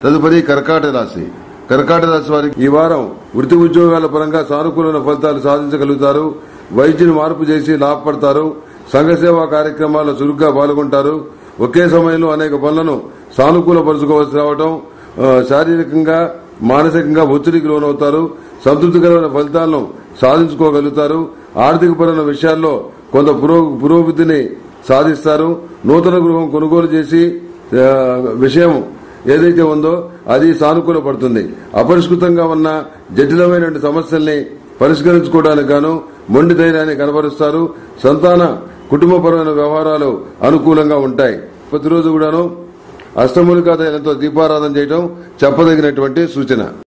తదుపరి కర్కాట రాశి కర్కాట రాశి వారికి ఈ వారం వృత్తి ఉద్యోగాల పరంగా సానుకూలమైన ఫలితాలు సాధించగలుగుతారు వైద్యుని మార్పు చేసి లాభపడతారు సంఘ సేవా కార్యక్రమాల్లో చురుగ్గా పాల్గొంటారు ఒకే సమయంలో అనేక పనులను సానుకూలపరుచుకోవాల్సి రావడం ఆ, శారీరకంగా మానసికంగా ఒత్తిడికి లోనవుతారు సంతృప్తికరమైన ఫలితాలను సాధించుకోగలుగుతారు ఆర్థికపరమైన విషయాల్లో కొంత పురో- పురోగతిని సాధిస్తారు నూతన గృహం కొనుగోలు చేసి ఆ, విషయం ఏదైతే ఉందో అది సానుకూల పడుతుంది అపరిష్కృతంగా ఉన్న జటిలమైన సమస్యల్ని పరిష్కరించుకోవడానికి గాను మొండి ధైర్యాన్ని కనబరుస్తారు సంతాన కుటుంబపరమైన వ్యవహారాలు అనుకూలంగా ఉంటాయి ప్రతిరోజు కూడాను అష్టమూలికా తైలంతో దీపారాధన చేయడం చెప్పదగినటువంటి సూచన